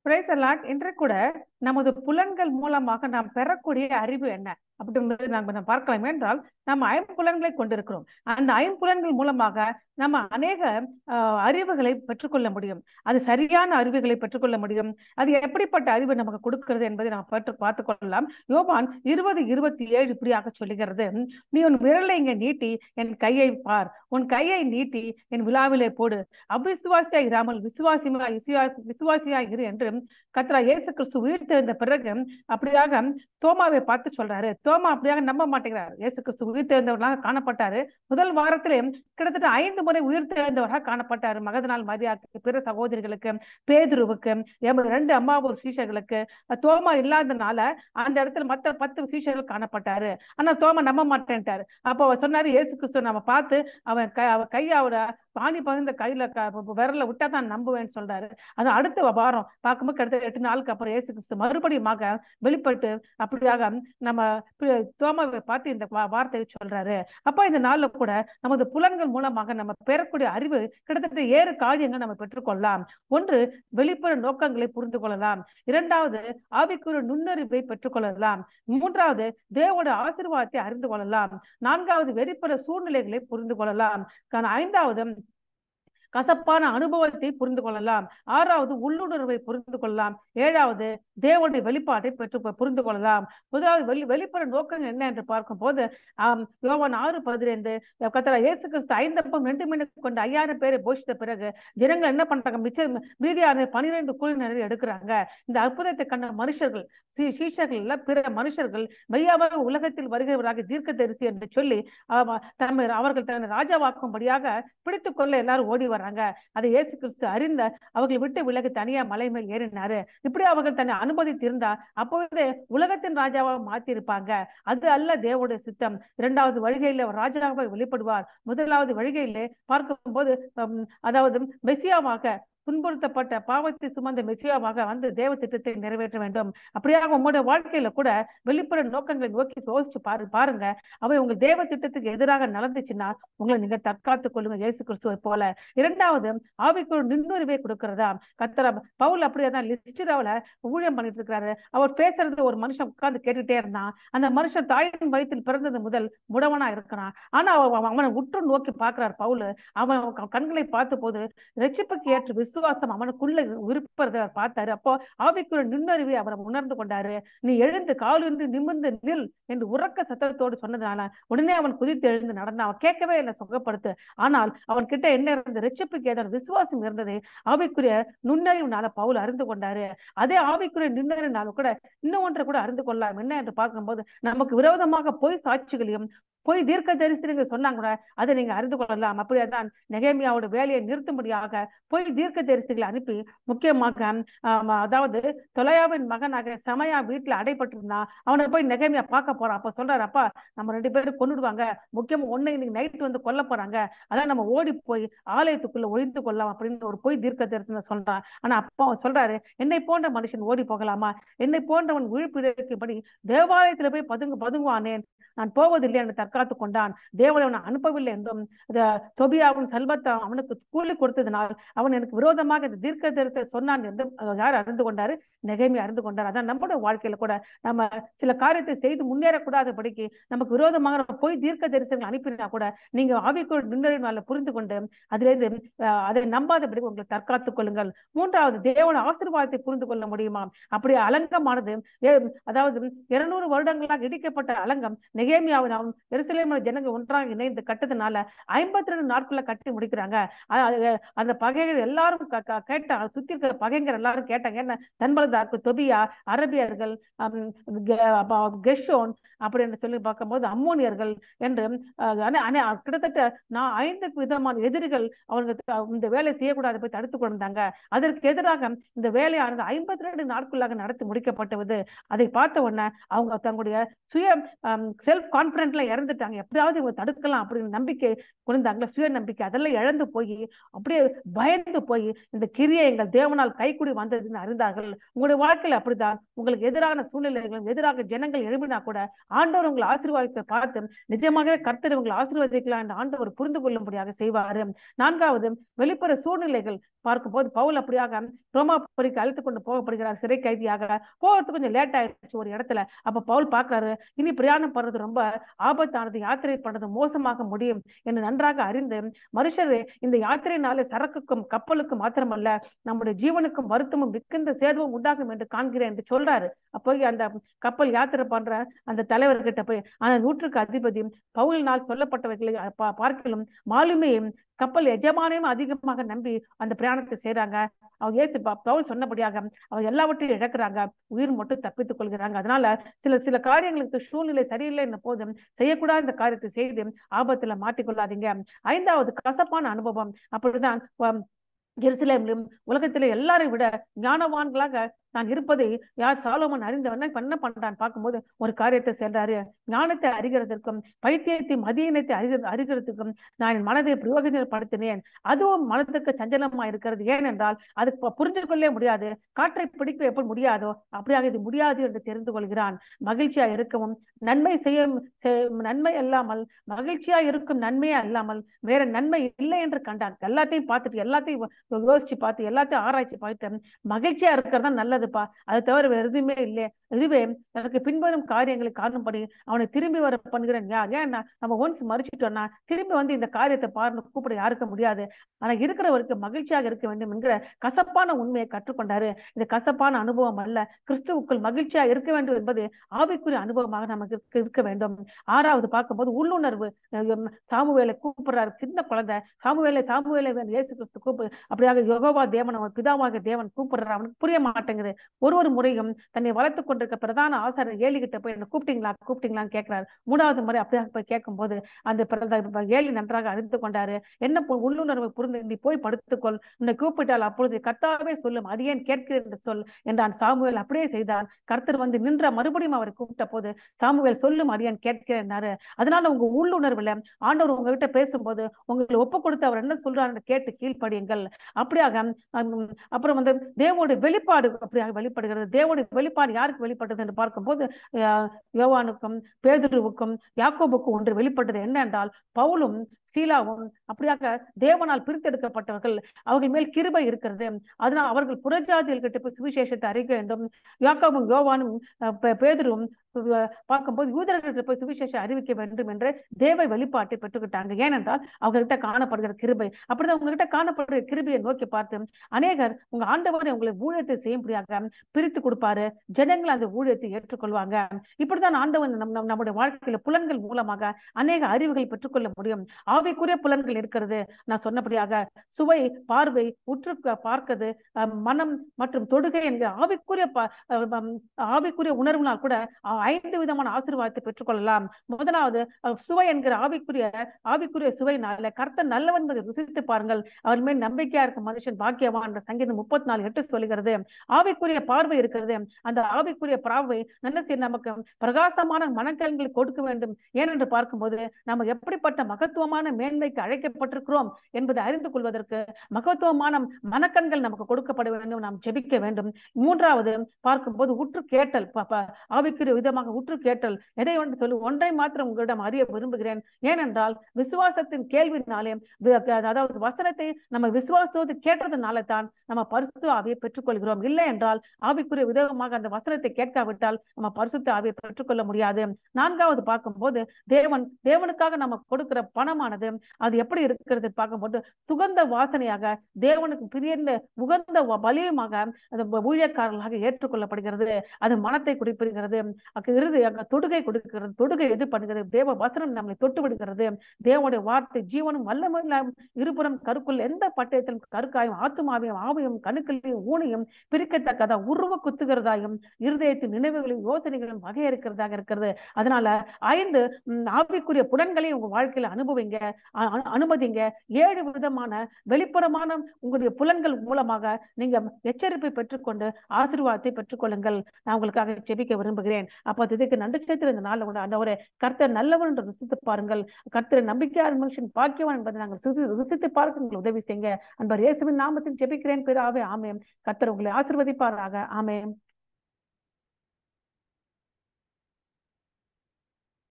price allot இன்று கூட நமது புலன்கள் மூலமாக நாம் பெறக்கூடிய அறிவு என்ன அப்படின்றது நாம் நம்ம பார்க்கலாம் என்றால் நம்ம ஐம்புலன்களை கொண்டிருக்கிறோம் அந்த ஐம்புலன்கள் மூலமாக நம்ம அநேக ஆஹ், அறிவுகளை பெற்றுக்கொள்ள முடியும் அது சரியான அறிவுகளை பெற்றுக்கொள்ள முடியும் அது எப்படிப்பட்ட அறிவு நமக்கு கொடுக்கிறது என்பதை நாம் பற்று பார்த்துக் கொள்ளலாம் யோவான் இருபது இருபத்தி ஏழு இப்படியாக சொல்லுகிறது நீ உன் விரலை இங்கே நீட்டி என் கையை பார் உன் கையை நீட்டி என் விழாவிலே போடு அவிசுவாசியாய் இராமல் விசுவாசியாய் விசுவா- விசுவாசியாய் இரு என்று கத்ரா இயேசு கிறிஸ்து உயிர் தெரிந்த பிறகு அப்படியாக தோமாவை பார்த்து சொல்றாரு தோமா அப்படியாக நம்ப மாட்டேங்கிறார் இயேசு கிறிஸ்து உயிர் தெரிந்தவர்களாக காணப்பட்டாரு முதல் வாரத்திலே கிட்டத்தட்ட ஐந்து முறை உயிர் தெரிந்தவராக காணப்பட்டாரு மகதனால் மரியாக்கு பிற சகோதரிகளுக்கு பேதுருவுக்கு எமது ரெண்டு அம்மாவூர் சீஷர்களுக்கு தோமா இல்லாதனால அந்த இடத்துல மத்த பத்து சீஷர்கள் காணப்பட்டாரு ஆனா தோமா நம்ப மாட்டேன்ட்டாரு அப்போ அவர் சொன்னாரு இயேசு கிறிஸ்து நம்ம பார்த்து அவன் க அவன் கையை அவர பாணி பகிர்ந்த கையில க விரல விட்டா தான் நம்புவேன்னு சொல்றாரு அது அடுத்த வாரம் பார்க்கும்போது கிட்டத்தட்ட எட்டு நாளுக்கு அப்புறம் இயேசு கிறிஸ்து மறுபடியுமாக வெளிப்பட்டு அப்படியாக நம்ம பி- தோமாவை பார்த்து இந்த வா- வார்த்தையை சொல்றாரு அப்ப இந்த நாள்ல கூட நமது புலன்கள் மூலமாக நம்ம பெறக்கூடிய அறிவு கிட்டத்தட்ட ஏறு காரியங்கள் நம்ம பெற்றுக்கொள்ளலாம் ஒன்று வெளிப்புற நோக்கங்களை புரிந்து கொள்ளலாம் இரண்டாவது ஆவிக்குரிய நுண்ணறிவை பெற்றுக்கொள்ளலாம் மூன்றாவது தேவோட ஆசீர்வாதத்தை அறிந்து கொள்ளலாம் நான்காவது வெளிப்புற சூழ்நிலைகளை புரிந்து கொள்ளலாம் காரணம் ஐந்தாவது கசப்பான அனுபவத்தை புரிந்து கொள்ளலாம் ஆறாவது உள்ளுணர்வை புரிந்து கொள்ளலாம் ஏழாவது தேவனுடைய வெளிப்பாட்டை பெற்று பு- புரிந்து கொள்ளலாம் முதலாவது வெளி வெளிப்புற நோக்கம் என்ன என்று பார்க்கும்போது ஆம் யோவான் ஆறு பதினைந்து கத்தரா இயேசு கிறிஸ்து ஐந்தப்பம் ரெண்டு மணிக்கு கொண்டு ஐயாயிரம் பேரை போஷித்த பிறகு ஜனங்கள் என்ன பண்றாங்க மிச்சம் மீதியான பனிரெண்டு கூலினரை எடுக்கிறாங்க இந்த அற்புதத்தை கண்ட மனுஷர்கள் சீ- சீஷர்கள் இல்ல பிற மனுஷர்கள் மெய்யாவாக உலகத்தில் வருகிறவராக தீர்க்க தரிசி என்று சொல்லி அவ- தம்மை அவர்கள் தன்னை ராஜாவாக்கும்படியாக பிடித்துக் கொள்ள எல்லாரும் ஓடி வர்றாங்க அதை இயேசு கிறிஸ்து அறிந்த அவர்களை விட்டு விலகி தனியா மலை மேல் ஏறினாரு இப்படி அவர்கள் தன்னை அனுமதித்திருந்தா அப்பொழுதே உலகத்தின் ராஜாவாக மாத்திருப்பாங்க அது அல்ல தேவனுடைய சித்தம் இரண்டாவது வருகையில அவர் ராஜாவாக வெளிப்படுவார் முதலாவது வருகையிலே பார்க்கும்போது ஹம், அதாவது மெசியாவாக துன்புறுத்தப்பட்ட பாவத்தை சுமந்த மெசியாவாக வந்து தேவ திட்டத்தை நிறைவேற்ற வேண்டும் அப்படியாக உங்களுடைய வாழ்க்கையில கூட வெளிப்புற நோக்கங்களை நோக்கி யோசிச்சு பாரு பாருங்க அவை உங்கள் தேவ திட்டத்துக்கு எதிராக நடந்துச்சுன்னா உங்களை நீங்க தற்காத்துக் கொள்ளுங்க இயேசு கிறிஸ்துவை போல இரண்டாவது ஆவிக்குள் நின்னுரிவை கொடுக்கிறதா கத்தர பவுல் அப்படியே தான் லிஸ்டிராவில ஊழியம் பண்ணிட்டு இருக்கிறாரு அவர் பேசுறது ஒரு மனுஷன் உட்கார்ந்து கேட்டுட்டே இருந்தான் அந்த மனுஷன் தாயின் வயிற்றில் பிறந்தது முதல் முடவனா இருக்கிறான் ஆனா அவ- அவனை உற்று நோக்கி பார்க்கிறார் பவுல் அவன் க- கண்களை பார்த்த போது ரட்சிப்புக்கு ஏற்ற விசுவாசம் அவனுக்குள்ள இருப்பதை அவர் பார்த்தாரு அப்போ ஆவிக்குள்ள நின்னறிவை அவர் உணர்ந்து கொண்டாரு நீ எழுந்து காலிருந்து நிமிர்ந்து நில் என்று உறக்க சத்தத்தோடு சொன்னதுனால உடனே அவன் குதித்து எழுந்து நடந்தான் அவன் கேட்கவே இல்லை சுகப்படுத்து ஆனால் அவன் கிட்ட என்ன இருந்தது ரட்சிப்புக்கு ஏதாவது விசுவாசம் இருந்தது ஆவிக்குரிய நுண்ணறிவுனால பவுல் அறிந்து கொண்டாரு அதே ஆவிக்குரிய நுண்ணறிவுனால கூட இன்னும் ஒன்றை கூட அறிந்து கொள்ளலாம் என்ன என்று பார்க்கும்போது நமக்கு விரோதமாக பொய் சாட்சிகளையும் பொய் தீர்க்க தரிசனங்கள் சொன்னாங்க கூட அதை நீங்க அறிந்து கொள்ளலாம் அப்படியேதான் நெகேமியாவோட வேலையை நிறுத்தும்படியாக பொய் தீர்க்க தரிசிகளை அனுப்பி முக்கியமாக ஆம், அதாவது தொலையாவின் மகனாக சமயா வீட்டுல அடைபட்டிருந்தான் அவனை போய் நெகேமியா பார்க்க போறான் அப்ப சொல்றாரு அப்பா நம்ம ரெண்டு பேரும் கொண்டுடுவாங்க முக்கியமா ஒண்ணு இன்னைக்கு நைட் வந்து கொல்ல போறாங்க அதான் நம்ம ஓடி போய் ஆலயத்துக்குள்ள ஒழிந்து கொள்ளலாம் அப்படின்னு ஒரு பொய் தீர்க்க தரிசனம் சொல்றான் ஆனா அப்பா அவன் சொல்றாரு என்னை போன்ற மனுஷன் ஓடி போகலாமா என்னை போன்றவன் விழிப்பிழைக்கும்படி தேவாலயத்துல போய் பதுங்கு பதுங்குவானேன் நான் போவதில்லை என்று தற்காத்து கொண்டான் தேவனை அவனை அனுப்பவில்லை என்றும் இந்த தொபியாவும் செல்வத்தை அவனுக்கு கூலி கொடுத்ததினால் அவன் எனக்கு விரோதமாக இந்த தீர்க்க தரிசனம் சொன்னான் என்று யார் அறிந்து கொண்டாரு நெகைமை அறிந்து கொண்டார் அதான் நம்மளோட வாழ்க்கையில கூட நம்ம சில காரியத்தை செய்து முன்னேறக்கூடாதபடிக்கு நமக்கு விரோதமாக நம்ம போய் தீர்க்க தரிசனங்கள் அனுப்பினா கூட நீங்க ஆவிக்குள் நின்றனால புரிந்து கொண்டு அதிலிருந்து அஹ், அதை நம்பாதபடி உங்களை தற்காத்துக் கொள்ளுங்கள் மூன்றாவது தேவன ஆசீர்வாதத்தை புரிந்து கொள்ள முடியுமா அப்படி அலங்கமானது ஏ- அதாவது இருநூறு வருடங்களாக இடிக்கப்பட்ட அலங்கம் நெகேமியாவினாவும் எருசலேமில் ஜனங்கள் ஒன்றாக இணைந்து கட்டதுனால ஐம்பத்தி ரெண்டு நாட்கள்ல கட்டி முடிக்கிறாங்க அ- அது- அந்த பகைகள் எல்லாரும் க- க- கேட்டாங்க சுத்தி இருக்கிற பகைஞர் எல்லாரும் கேட்டாங்க என்ன தன்பலதாக்கு தொபியா அரபியர்கள் ஹம், கெ- அப்ப- கெஷோன் அப்படின்னு சொல்லி பார்க்கும்போது அம்மோனியர்கள் என்று அஹ், அனே- அனே- கிட்டத்தட்ட நான் ஐந்து விதமான எதிரிகள் அவங்களுக்கு த- இந்த வேலை செய்யக்கூடாது போய் தடுத்து கொண்டாங்க அதற்கு எதிராக இந்த வேலையானது ஐம்பத்தி ரெண்டு நாட்களாக நடத்தி முடிக்கப்பட்டது அதை பார்த்த உடனே அவங்க தங்களுடைய சுய செல்ஃப் கான்பிடன்ட்ல இறந்துட்டாங்க எப்படியாவது இவங்க தடுக்கலாம் அப்படின்னு நம்பிக்கை குறைந்தாங்களா சுய நம்பிக்கை அதெல்லாம் இழந்து போய் அப்படியே பயந்து போய் இந்த கிரியை எங்கள் தேவனால் கைக்குடி வந்ததுன்னு அறிந்தார்கள் உங்களுடைய வாழ்க்கையில அப்படிதான் உங்களுக்கு எதிரான சூழ்நிலைகளும் எதிராக ஜனங்கள் எழுப்பினா கூட ஆண்டவர் உங்களை ஆசீர்வாதத்தை பார்த்து நிஜமாகவே கர்த்தர் உங்களை ஆசீர்வதிக்கலாம் என்று ஆண்டவர் புரிந்து கொள்ளும்படியாக செய்வாரு நான்காவது வெளிப்புற சூழ்நிலைகள் பார்க்கும்போது பவுல் அப்படியாக ரோமாபுரிக்கு அழைத்து கொண்டு போகப்படுகிறார் சிறை கைதியாக போகிறதுக்கு கொஞ்சம் லேட் ஆயிடுச்சு ஒரு இடத்துல அப்ப பவுல் பார்க்கறாரு இனி பிரயாணம் பண்றது ரொம்ப ஆபத்தானது யாத்திரை பண்றது மோசமாக முடியும் என்று நன்றாக அறிந்து மனுஷர் இந்த யாத்திரையினாலே சரக்குக்கும் கப்பலுக்கும் மாத்திரமல்ல நம்முடைய ஜீவனுக்கும் வருத்தமும் மிகுந்த சேர்வும் உண்டாகும் என்று காண்கிறேன் என்று சொல்றாரு அப்போ அந்த கப்பல் யாத்திரை பண்ற அந்த தலைவர்கிட்ட போய் அந்த நூற்றுக்கு அதிபதி பவுலினால் சொல்லப்பட்டவைகளை பா- பார்க்கிலும் மாலுமையும் கப்பல் எஜமானையும் அதிகமாக நம்பி அந்த பிரயாணத்தை செய்றாங்க அவங்க ஏசு ப- பவுல் சொன்னபடியாக அவங்க எல்லாவற்றையும் இழக்கிறாங்க உயிர் மட்டும் தப்பித்துக் கொள்கிறாங்க அதனால சில சில காரியங்களுக்கு சூழ்நிலை சரியில்லை என்ற போதும் செய்யக்கூடாத இந்த காரியத்தை செய்து ஆபத்துல மாட்டிக்கொள்ளாதீங்க ஐந்தாவது கசப்பான அனுபவம் அப்படிதான் உம், எருசலேமிலும் உலகத்திலே எல்லாரையும் விட ஞானவான்களாக நான் இருப்பதை யார் சாலோமன் அறிந்தவன இப்ப என்ன பண்றான் பார்க்கும்போது ஒரு காரியத்தை செய்றாரு ஞானத்தை அறிகிறதற்கும் பைத்தியத்தை மதியினத்தை அறிக அறிகிறதுக்கும் நான் என் மனதை பிரயோஜனப்படுத்தினேன் அதுவும் மனதுக்கு சஞ்சலமா இருக்கிறது ஏனென்றால் அது ப- புரிந்து கொள்ளவே முடியாது காற்றை பிடிக்க எப்படி முடியாதோ அப்படியாக இது முடியாது என்று தெரிந்து கொள்கிறான் மகிழ்ச்சியா இருக்கவும் நன்மை செய்ய செ- நன்மை அல்லாமல் மகிழ்ச்சியா இருக்கும் நன்மையே அல்லாமல் வேற நன்மை இல்லை என்று கண்டான் எல்லாத்தையும் பார்த்துட்டு எல்லாத்தையும் யோ- யோசிச்சு பார்த்து எல்லாத்தையும் ஆராய்ச்சி பார்த்துட்டு மகிழ்ச்சியா இருக்கிறது தான் நல்லதுப்பா அதை தவிர வேற எதுவுமே இல்லை இதுவே எனக்கு பின்வரும் காரியங்களை காணும்படி அவனை திரும்பி வர பண்ணுகிறேன் யார் ஏன்னா நம்ம ஒன்ஸ் மறிச்சிட்டோம்னா திரும்பி வந்து இந்த காரியத்தை பாருன்னு கூப்பிட யாருக்க முடியாது ஆனா இருக்கிறவருக்கு மகிழ்ச்சியாக இருக்க வேண்டும் என்கிற கசப்பான உண்மையை கற்றுக்கொண்டாரு இது கசப்பான அனுபவம் அல்ல கிறிஸ்துவுக்குள் மகிழ்ச்சியா இருக்க வேண்டும் என்பது ஆவிக்குரிய அனுபவமாக நமக்கு இருக்க- இருக்க வேண்டும் ஆறாவது பார்க்கும்போது உள்ளுணர்வு அஹ் சாமுவேலை கூப்பிடுறாரு சின்ன குழந்தை சாமுவேலை சாமுவேலை வேணும் இயேசு கிறிஸ்து கூப்பிடு அப்படியாக யோகோவா தேவன் அவன் பிதாவாக தேவன் கூப்பிடுறார் அவனுக்கு புரிய மாட்டேங்குது ஒரு ஒரு முறையும் தன்னை வளர்த்து கொண்டிருக்க பிரதான ஆசாரியர் ஏலி கிட்ட போய் என்ன கூப்பிட்டீங்களா கூப்பிட்டீங்களான்னு கேட்கிறாரு மூணாவது முறை அப்படியாக போய் கேட்கும்போது அந்த பிரத- ஏலி நன்றாக அறிந்து கொண்டாரு என்ன பு- உள்ளுணர்வை புரிந்து நீ போய் படுத்துக்கொள் உன்னை கூப்பிட்டால் அப்பொழுது கர்த்தாவே சொல்லும் அது ஏன் கேட்கிறேன் என்று சொல் என்றான் சாமுவேல் அப்படியே செய்தான் கர்த்தர் வந்து நின்ற மறுபடியும் அவரை கூப்பிட்ட போது சாமுவேல் சொல்லும் அது ஏன் கேட்கிறேன்னாரு அதனால உங்க உள்ளுணர்வுல ஆண்டவர் உங்ககிட்ட பேசும்போது உங்களை ஒப்பு கொடுத்து அவர் என்ன சொல்றாருன்னு கேட்டு கீழ்ப்படியுங்கள் அப்படியாக ஹம், அப்புறம் வந்து தேவோட வெளிப்பாடு அப்படியாக வெளிப்படுகிறது தேவோட வெளிப்பாடு யாருக்கு வெளிப்பட்டது என்று பார்க்கும்போது அஹ், யோவானுக்கும் பேதுருவுக்கும் யாக்கோபுக்கும் ஒன்று வெளிப்பட்டது என்ன என்றால் பவுலும் சீலாவும் அப்படியாக தேவனால் பிரித்தெடுக்கப்பட்டவர்கள் அவர்கள் மேல் கிருபை இருக்கிறது அதனால் அவர்கள் புறஜாதியர்கிட்ட போய் சுவிசேஷத்தை அறிக்க வேண்டும் யாக்கோபும் யோவானும் அஹ், பே- பேதுருவும் அஹ், பார்க்கும்போது யூதர்கிட்ட போய் சுவிசேஷம் அறிவிக்க வேண்டும் என்று தேவ வெளிப்பாட்டை பெற்றுக்கிட்டாங்க ஏனென்றால் அவங்ககிட்ட காணப்படுகிற கிருபை அப்படிதான் உங்ககிட்ட காணப்படுகிற கிருபையை நோக்கி பார்த்து அநேகர் உங்க ஆண்டவரை உங்களை ஊழியத்தை செய்யும்படியாக பிரித்து கொடுப்பாரு ஜனங்கள் அந்த ஊழியத்தை ஏற்றுக்கொள்வாங்க இப்படிதான் ஆண்டவன் நம் நம்- நம்முடைய வாழ்க்கையில புலன்கள் மூலமாக அநேக அறிவுகளை பெற்றுக்கொள்ள முடியும் ஆவிக்குரிய புலன்கள் இருக்கிறது நான் சொன்னபடியாக சுவை பார்வை உற்று க- பார்க்கிறது அஹ், மனம் மற்றும் தொடுகை என்கிற ஆவிக்குரிய ப- அஹ், ஹம், ஆவிக்குரிய உணர்வுனால் கூட அஹ், ஐந்து விதமான ஆசீர்வாதத்தை பெற்றுக்கொள்ளலாம் முதலாவது அஹ், சுவை என்கிற ஆவிக்குரிய ஆவிக்குரிய சுவையினால கர்த்தர் நல்லவன் என்பதை ருசித்து பாருங்கள் அவர் மேல் நம்பிக்கையா இருக்கும் மனுஷன் பாக்கியவான் என்ற சங்கீதம் முப்பத்தி நாலு எட்டு சொல்லுகிறது ஆவிக்குரிய பார்வை இருக்கிறது அந்த ஆவிக்குரிய பார்வை நல்ல செய்ய நமக்கு பிரகாசமான மனக்கலன்களை கொடுக்க வேண்டும் ஏனென்று பார்க்கும்போது நம்ம எப்படிப்பட்ட மகத்துவமான மேன்மைக்கு அழைக்கப்பட்டிருக்கிறோம் என்பதை அறிந்து கொள்வதற்கு மகத்துவமான மனக்கண்கள் நமக்கு கொடுக்கப்பட வேண்டும் நாம் ஜெபிக்க வேண்டும் மூன்றாவது பார்க்கும்போது உற்று கேட்டல் ப- ப- ஆவிக்குரிய விதமாக உற்று கேட்டல் எதை ஒன்று சொல்லி ஒன்றை மாத்திரம் உங்களிடம் அறிய விரும்புகிறேன் ஏனென்றால் விசுவாசத்தின் கேள்வினாலே வி- அதாவது வசனத்தை நம்ம விசுவாசத்தோடு கேட்டதுனால தான் நம்ம பரிசுத்த ஆவியை பெற்றுக்கொள்கிறோம் இல்லை என்றால் ஆவிக்குரிய விதமாக அந்த வசனத்தை கேட்காவிட்டால் நம்ம பரிசுத்த ஆவியை பெற்றுக்கொள்ள முடியாது நான்காவது பார்க்கும்போது தேவன் தேவனுக்காக நம்ம கொடுக்கிற பணமானது அது எப்படி இருக்கிறது பார்க்கும்போது சுகந்த வாசனையாக தேவனுக்கு பிரியந்த உகந்த வ- பலியுமாக அது வ- ஊழியக்காரர்களாக ஏற்றுக்கொள்ளப்படுகிறது அது மனத்தை குடிப்பிருக்கிறது அங்கு இறுதி அங்க தொடுகை கொடுக்கிறது தொடுகை எது பண்ணுகிறது தேவ வசனம் நம்மளை தொட்டு விடுகிறது தேவனுடைய வார்த்தை ஜீவனும் வல்லமையில இருபுறம் கருக்குள் எந்த பட்டயத்திலும் கருக்காயும் ஆத்துமாவையும் ஆவையும் கணுக்களையும் ஊனையும் பிரிக்கத்தக்கதா உருவ குத்துகிறதாயும் இருதயத்தின் நினைவுகளையும் யோசனைகளும் வகையறுக்கிறதாக இருக்கிறது அதனால ஐந்து ம், ஆவிக்குரிய புலன்களையும் உங்க வாழ்க்கையில அனுபவிங்க அ- அ- அனுமதிங்க ஏழு விதமான வெளிப்புறமான உங்களுடைய புலன்கள் மூலமாக நீங்க எச்சரிப்பை பெற்றுக்கொண்டு ஆசீர்வாதத்தை பெற்றுக்கொள்ளுங்கள் நான் உங்களுக்காக ஜெபிக்க விரும்புகிறேன் அப்போ இதுக்கு நன்றி சேர்த்து இந்த நாள் கூட ஆண்டவரே கர்த்தர் நல்லவர் என்று ருசித்து பாருங்கள் கர்த்தரை நம்பிக்கையான மனுஷன் பாக்கியவான் என்பதை நாங்கள் ருசி- ருசித்து பார்க்க எங்களுக்கு உதவி செய்யுங்க அன்பர் இயேசுவின் நாமத்தில் ஜெபிக்கிறேன் பிதாவே ஆமென் கர்த்தர் உங்களை ஆசீர்வதிப்பாராக ஆமென்